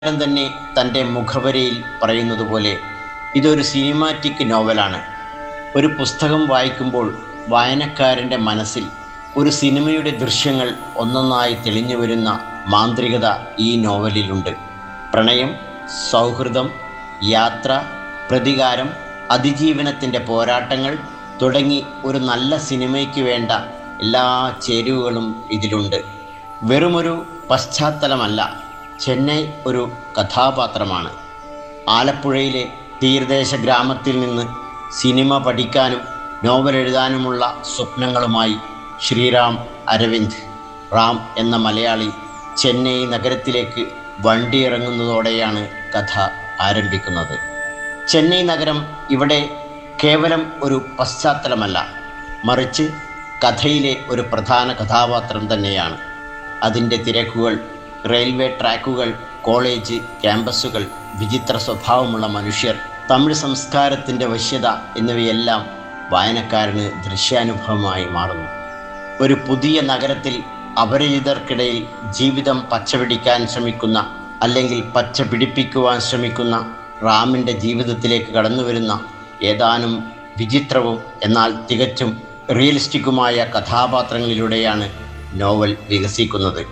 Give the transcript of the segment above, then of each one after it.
താരം തന്നെ തൻ്റെ മുഖവരയിൽ പറയുന്നത് പോലെ ഇതൊരു സിനിമാറ്റിക് നോവലാണ് ഒരു പുസ്തകം വായിക്കുമ്പോൾ വായനക്കാരൻ്റെ മനസ്സിൽ ഒരു സിനിമയുടെ ദൃശ്യങ്ങൾ ഒന്നൊന്നായി തെളിഞ്ഞു വരുന്ന മാന്ത്രികത ഈ നോവലിലുണ്ട് പ്രണയം സൗഹൃദം യാത്ര പ്രതികാരം അതിജീവനത്തിൻ്റെ പോരാട്ടങ്ങൾ തുടങ്ങി ഒരു നല്ല സിനിമയ്ക്ക് വേണ്ട എല്ലാ ചേരുവകളും ഇതിലുണ്ട് വെറുമൊരു പശ്ചാത്തലമല്ല ചെന്നൈ ഒരു കഥാപാത്രമാണ് ആലപ്പുഴയിലെ തീരദേശ ഗ്രാമത്തിൽ നിന്ന് സിനിമ പഠിക്കാനും നോവൽ എഴുതാനുമുള്ള സ്വപ്നങ്ങളുമായി ശ്രീറാം അരവിന്ദ് റാം എന്ന മലയാളി ചെന്നൈ നഗരത്തിലേക്ക് വണ്ടി ഇറങ്ങുന്നതോടെയാണ് കഥ ആരംഭിക്കുന്നത് ചെന്നൈ നഗരം ഇവിടെ കേവലം ഒരു പശ്ചാത്തലമല്ല മറിച്ച് കഥയിലെ ഒരു പ്രധാന കഥാപാത്രം തന്നെയാണ് അതിൻ്റെ തിരക്കുകൾ റെയിൽവേ ട്രാക്കുകൾ കോളേജ് ക്യാമ്പസുകൾ വിചിത്ര സ്വഭാവമുള്ള മനുഷ്യർ തമിഴ് സംസ്കാരത്തിൻ്റെ വശ്യത എന്നിവയെല്ലാം വായനക്കാരന് ദൃശ്യാനുഭവമായി മാറുന്നു ഒരു പുതിയ നഗരത്തിൽ അപരിചിതർക്കിടയിൽ ജീവിതം പച്ചപിടിക്കാൻ ശ്രമിക്കുന്ന അല്ലെങ്കിൽ പച്ച പിടിപ്പിക്കുവാൻ ശ്രമിക്കുന്ന റാമിൻ്റെ ജീവിതത്തിലേക്ക് കടന്നു വരുന്ന ഏതാനും വിചിത്രവും എന്നാൽ തികച്ചും റിയലിസ്റ്റിക്കുമായ കഥാപാത്രങ്ങളിലൂടെയാണ് നോവൽ വികസിക്കുന്നത്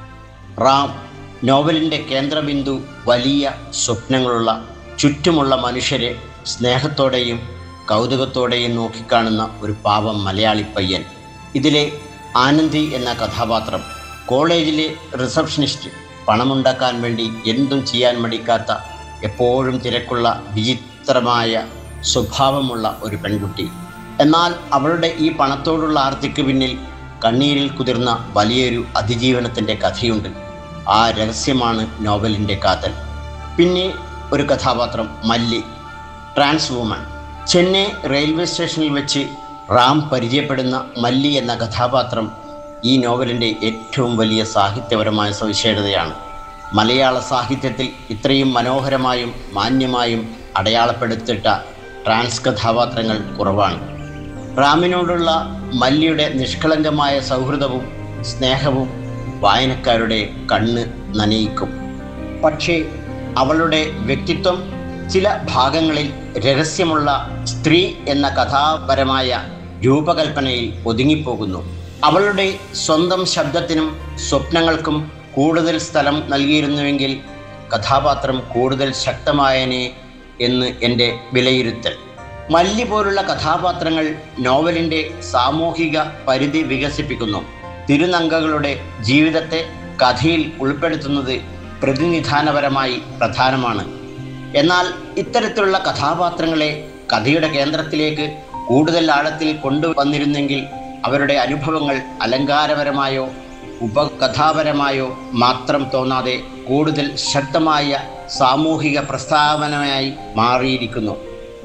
റാം നോവലിൻ്റെ കേന്ദ്രബിന്ദു വലിയ സ്വപ്നങ്ങളുള്ള ചുറ്റുമുള്ള മനുഷ്യരെ സ്നേഹത്തോടെയും കൗതുകത്തോടെയും നോക്കിക്കാണുന്ന ഒരു പാവം മലയാളി പയ്യൻ ഇതിലെ ആനന്ദി എന്ന കഥാപാത്രം കോളേജിലെ റിസപ്ഷനിസ്റ്റ് പണമുണ്ടാക്കാൻ വേണ്ടി എന്തും ചെയ്യാൻ മടിക്കാത്ത എപ്പോഴും തിരക്കുള്ള വിചിത്രമായ സ്വഭാവമുള്ള ഒരു പെൺകുട്ടി എന്നാൽ അവളുടെ ഈ പണത്തോടുള്ള ആർത്തിക്ക് പിന്നിൽ കണ്ണീരിൽ കുതിർന്ന വലിയൊരു അതിജീവനത്തിൻ്റെ കഥയുണ്ട് ആ രഹസ്യമാണ് നോവലിൻ്റെ കാതൽ പിന്നെ ഒരു കഥാപാത്രം മല്ലി ട്രാൻസ് വുമൺ ചെന്നൈ റെയിൽവേ സ്റ്റേഷനിൽ വെച്ച് റാം പരിചയപ്പെടുന്ന മല്ലി എന്ന കഥാപാത്രം ഈ നോവലിൻ്റെ ഏറ്റവും വലിയ സാഹിത്യപരമായ സവിശേഷതയാണ് മലയാള സാഹിത്യത്തിൽ ഇത്രയും മനോഹരമായും മാന്യമായും അടയാളപ്പെടുത്തിയിട്ട ട്രാൻസ് കഥാപാത്രങ്ങൾ കുറവാണ് റാമിനോടുള്ള മല്ലിയുടെ നിഷ്കളങ്കമായ സൗഹൃദവും സ്നേഹവും വായനക്കാരുടെ കണ്ണ് നനയിക്കും പക്ഷേ അവളുടെ വ്യക്തിത്വം ചില ഭാഗങ്ങളിൽ രഹസ്യമുള്ള സ്ത്രീ എന്ന കഥാപരമായ രൂപകൽപ്പനയിൽ ഒതുങ്ങിപ്പോകുന്നു അവളുടെ സ്വന്തം ശബ്ദത്തിനും സ്വപ്നങ്ങൾക്കും കൂടുതൽ സ്ഥലം നൽകിയിരുന്നുവെങ്കിൽ കഥാപാത്രം കൂടുതൽ ശക്തമായനെ എന്ന് എൻ്റെ വിലയിരുത്തൽ മല്ലി പോലുള്ള കഥാപാത്രങ്ങൾ നോവലിൻ്റെ സാമൂഹിക പരിധി വികസിപ്പിക്കുന്നു തിരുനങ്കകളുടെ ജീവിതത്തെ കഥയിൽ ഉൾപ്പെടുത്തുന്നത് പ്രതിനിധാനപരമായി പ്രധാനമാണ് എന്നാൽ ഇത്തരത്തിലുള്ള കഥാപാത്രങ്ങളെ കഥയുടെ കേന്ദ്രത്തിലേക്ക് കൂടുതൽ ആഴത്തിൽ കൊണ്ടുവന്നിരുന്നെങ്കിൽ അവരുടെ അനുഭവങ്ങൾ അലങ്കാരപരമായോ ഉപകഥാപരമായോ മാത്രം തോന്നാതെ കൂടുതൽ ശക്തമായ സാമൂഹിക പ്രസ്താവനയായി മാറിയിരിക്കുന്നു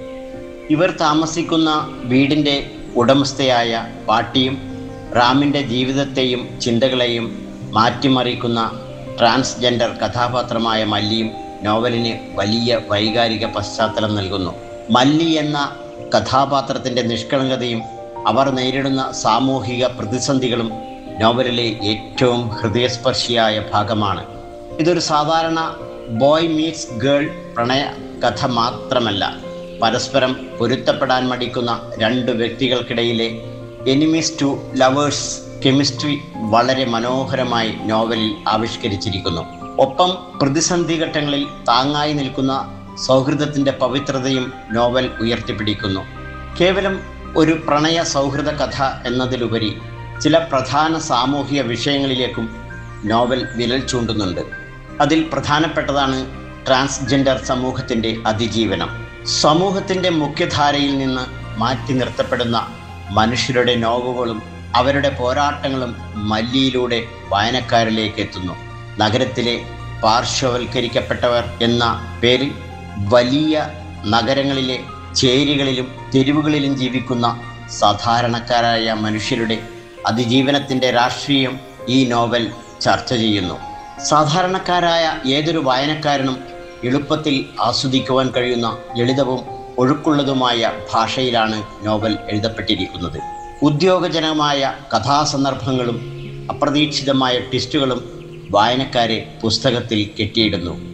ഇവർ താമസിക്കുന്ന വീടിൻ്റെ ഉടമസ്ഥയായ പാട്ടിയും റാമിൻ്റെ ജീവിതത്തെയും ചിന്തകളെയും മാറ്റിമറിക്കുന്ന ട്രാൻസ്ജെൻഡർ കഥാപാത്രമായ മല്ലിയും നോവലിന് വലിയ വൈകാരിക പശ്ചാത്തലം നൽകുന്നു മല്ലി എന്ന കഥാപാത്രത്തിൻ്റെ നിഷ്കളങ്കതയും അവർ നേരിടുന്ന സാമൂഹിക പ്രതിസന്ധികളും നോവലിലെ ഏറ്റവും ഹൃദയസ്പർശിയായ ഭാഗമാണ് ഇതൊരു സാധാരണ ബോയ് മീറ്റ്സ് ഗേൾ പ്രണയ കഥ മാത്രമല്ല പരസ്പരം പൊരുത്തപ്പെടാൻ മടിക്കുന്ന രണ്ട് വ്യക്തികൾക്കിടയിലെ എനിമീസ് ടു ലവേഴ്സ് കെമിസ്ട്രി വളരെ മനോഹരമായി നോവലിൽ ആവിഷ്കരിച്ചിരിക്കുന്നു ഒപ്പം പ്രതിസന്ധി ഘട്ടങ്ങളിൽ താങ്ങായി നിൽക്കുന്ന സൗഹൃദത്തിൻ്റെ പവിത്രതയും നോവൽ ഉയർത്തിപ്പിടിക്കുന്നു കേവലം ഒരു പ്രണയ സൗഹൃദ കഥ എന്നതിലുപരി ചില പ്രധാന സാമൂഹിക വിഷയങ്ങളിലേക്കും നോവൽ വിരൽ ചൂണ്ടുന്നുണ്ട് അതിൽ പ്രധാനപ്പെട്ടതാണ് ട്രാൻസ്ജെൻഡർ സമൂഹത്തിൻ്റെ അതിജീവനം സമൂഹത്തിൻ്റെ മുഖ്യധാരയിൽ നിന്ന് മാറ്റി നിർത്തപ്പെടുന്ന മനുഷ്യരുടെ നോവുകളും അവരുടെ പോരാട്ടങ്ങളും മല്ലിയിലൂടെ വായനക്കാരിലേക്ക് എത്തുന്നു നഗരത്തിലെ പാർശ്വവൽക്കരിക്കപ്പെട്ടവർ എന്ന പേരിൽ വലിയ നഗരങ്ങളിലെ ചേരികളിലും തെരുവുകളിലും ജീവിക്കുന്ന സാധാരണക്കാരായ മനുഷ്യരുടെ അതിജീവനത്തിൻ്റെ രാഷ്ട്രീയം ഈ നോവൽ ചർച്ച ചെയ്യുന്നു സാധാരണക്കാരായ ഏതൊരു വായനക്കാരനും എളുപ്പത്തിൽ ആസ്വദിക്കുവാൻ കഴിയുന്ന ലളിതവും ഒഴുക്കുള്ളതുമായ ഭാഷയിലാണ് നോവൽ എഴുതപ്പെട്ടിരിക്കുന്നത് ഉദ്യോഗജനകമായ കഥാസന്ദർഭങ്ങളും അപ്രതീക്ഷിതമായ ട്വിസ്റ്റുകളും വായനക്കാരെ പുസ്തകത്തിൽ കെട്ടിയിടുന്നു